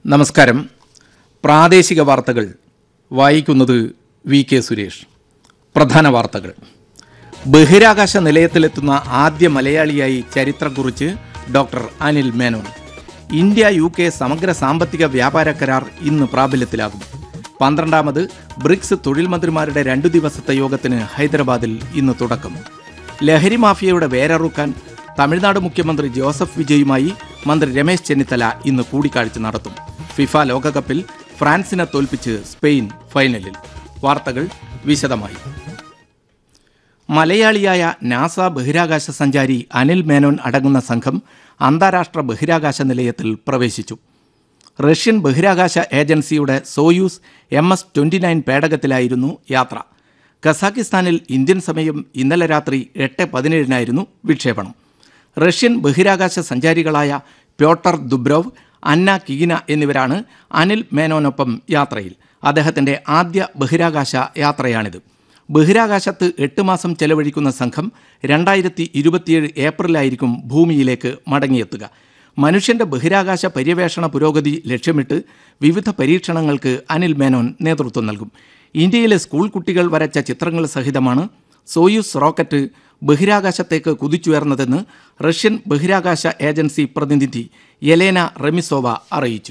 നമസ്കാരം പ്രാദേശിക വാർത്തകൾ വായിക്കുന്നത് വി കെ സുരേഷ് പ്രധാന വാർത്തകൾ ബഹിരാകാശ നിലയത്തിലെത്തുന്ന ആദ്യ മലയാളിയായി ചരിത്രം കുറിച്ച് doctor Anil Menon India U K സമഗ്ര സാമ്പത്തിക വ്യാപാര കരാർ ഇന്ന് പ്രാബല്യത്തിലാകും പന്ത്രണ്ടാമത് ബ്രിക്സ് തൊഴിൽ മന്ത്രിമാരുടെ രണ്ടു ദിവസത്തെ യോഗത്തിന് ഹൈദരാബാദിൽ ഇന്ന് തുടക്കം ലഹരി മാഫിയയുടെ വേരറുക്കാൻ തമിഴ്നാട് മുഖ്യമന്ത്രി ജോസഫ് വിജയുമായി മന്ത്രി രമേശ് ചെന്നിത്തല ഇന്ന് കൂടിക്കാഴ്ച നടത്തും ഫിഫ ലോകകപ്പിൽ ഫ്രാൻസിനെ തോൽപ്പിച്ച് സ്പെയിൻ ഫൈനലിൽ വാർത്തകൾ വിശദമായി മലയാളിയായ നാസ ബഹിരാകാശ സഞ്ചാരി അനിൽ മേനോൻ അടങ്ങുന്ന സംഘം അന്താരാഷ്ട്ര ബഹിരാകാശ നിലയത്തിൽ പ്രവേശിച്ചു റഷ്യൻ ബഹിരാകാശ ഏജൻസിയുടെ Soyuz M S twenty nine പേടകത്തിലായിരുന്നു യാത്ര കസാക്കിസ്ഥാനിൽ ഇന്ത്യൻ സമയം ഇന്നലെ രാത്രി എട്ട് പതിനേഴിനായിരുന്നു വിക്ഷേപണം റഷ്യൻ ബഹിരാകാശ സഞ്ചാരികളായ പ്യോട്ടർ ദുബ്രോവ് അന്ന കീന എന്നിവരാണ് അനിൽ മേനോനൊപ്പം യാത്രയിൽ അദ്ദേഹത്തിൻ്റെ ആദ്യ ബഹിരാകാശ യാത്രയാണിത് ബഹിരാകാശത്ത് എട്ട് മാസം ചെലവഴിക്കുന്ന സംഘം രണ്ടായിരത്തി ഇരുപത്തിയേഴ് ഏപ്രിലായിരിക്കും ഭൂമിയിലേക്ക് മടങ്ങിയെത്തുക മനുഷ്യന്റെ ബഹിരാകാശ പര്യവേഷണ പുരോഗതി ലക്ഷ്യമിട്ട് വിവിധ പരീക്ഷണങ്ങൾക്ക് അനിൽ മേനോൻ നേതൃത്വം നൽകും ഇന്ത്യയിലെ സ്കൂൾ കുട്ടികൾ വരച്ച ചിത്രങ്ങൾ സഹിതമാണ് സോയൂസ് റോക്കറ്റ് ബഹിരാകാശത്തേക്ക് കുതിച്ചുയർന്നതെന്ന് റഷ്യൻ ബഹിരാകാശ ഏജൻസി പ്രതിനിധി യെലേന റെമിസോവ അറിയിച്ചു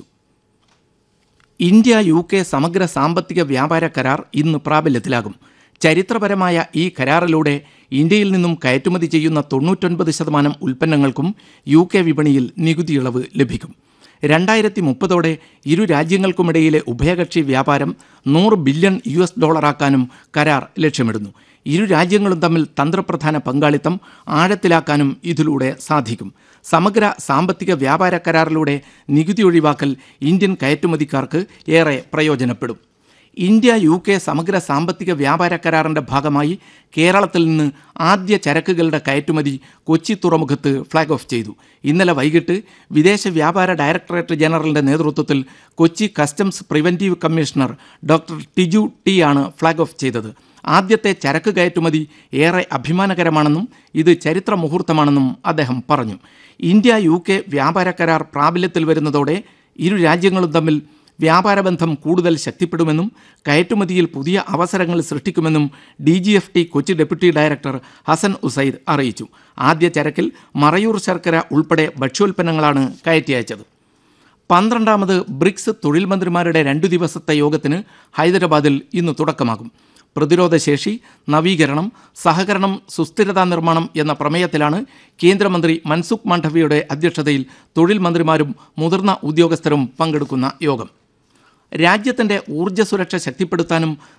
ഇന്ത്യ യു കെ സമഗ്ര സാമ്പത്തിക വ്യാപാര കരാർ ഇന്ന് പ്രാബല്യത്തിലാകും ചരിത്രപരമായ ഈ കരാറിലൂടെ ഇന്ത്യയിൽ നിന്നും കയറ്റുമതി ചെയ്യുന്ന തൊണ്ണൂറ്റൊൻപത് ശതമാനം ഉൽപ്പന്നങ്ങൾക്കും യു കെ വിപണിയിൽ നികുതി ഇളവ് ലഭിക്കും രണ്ടായിരത്തി മുപ്പതോടെ ഇരു രാജ്യങ്ങൾക്കുമിടയിലെ ഉഭയകക്ഷി വ്യാപാരം നൂറ് ബില്യൺ യു എസ് ഡോളറാക്കാനും കരാർ ലക്ഷ്യമിടുന്നു ഇരു രാജ്യങ്ങളും തമ്മിൽ തന്ത്രപ്രധാന പങ്കാളിത്തം ആഴത്തിലാക്കാനും ഇതിലൂടെ സാധിക്കും സമഗ്ര സാമ്പത്തിക വ്യാപാര കരാറിലൂടെ നികുതി ഒഴിവാക്കൽ ഇന്ത്യൻ കയറ്റുമതിക്കാർക്ക് ഏറെ പ്രയോജനപ്പെടും ഇന്ത്യ യു കെ സമഗ്ര സാമ്പത്തിക വ്യാപാര കരാറിന്റെ ഭാഗമായി കേരളത്തിൽ നിന്ന് ആദ്യ ചരക്കുകളുടെ കയറ്റുമതി കൊച്ചി തുറമുഖത്ത് ഫ്ളാഗ് ഓഫ് ചെയ്തു ഇന്നലെ വൈകിട്ട് വിദേശ വ്യാപാര ഡയറക്ടറേറ്റ് ജനറലിന്റെ നേതൃത്വത്തിൽ Kochi customs preventive commissioner doctor Tiju T ആണ് ഫ്ളാഗ് ഓഫ് ചെയ്തത് ആദ്യത്തെ ചരക്ക് കയറ്റുമതി ഏറെ അഭിമാനകരമാണെന്നും ഇത് ചരിത്ര മുഹൂർത്തമാണെന്നും അദ്ദേഹം പറഞ്ഞു ഇന്ത്യ യു കെ വ്യാപാര കരാർ പ്രാബല്യത്തിൽ വരുന്നതോടെ ഇരു രാജ്യങ്ങളും തമ്മിൽ വ്യാപാര ബന്ധം കൂടുതൽ ശക്തിപ്പെടുമെന്നും കയറ്റുമതിയിൽ പുതിയ അവസരങ്ങൾ സൃഷ്ടിക്കുമെന്നും D G F T Kochi deputy director Hasan Usaid അറിയിച്ചു ആദ്യ ചരക്കിൽ മറയൂർ ശർക്കര ഉൾപ്പെടെ ഭക്ഷ്യോൽപ്പന്നങ്ങളാണ് കയറ്റി അയച്ചത് പന്ത്രണ്ടാമത് ബ്രിക്സ് തൊഴിൽ മന്ത്രിമാരുടെ രണ്ടു ദിവസത്തെ യോഗത്തിന് ഹൈദരാബാദിൽ ഇന്ന് തുടക്കമാകും പ്രതിരോധശേഷി നവീകരണം സഹകരണം സുസ്ഥിരതാ നിർമ്മാണം എന്ന പ്രമേയത്തിലാണ് കേന്ദ്രമന്ത്രി മൻസുഖ് മാണ്ഡവ്യയുടെ അധ്യക്ഷതയിൽ തൊഴിൽ മന്ത്രിമാരും മുതിർന്ന ഉദ്യോഗസ്ഥരും പങ്കെടുക്കുന്ന യോഗം രാജ്യത്തിന്റെ ഊർജ്ജ സുരക്ഷ ശക്തിപ്പെടുത്താനും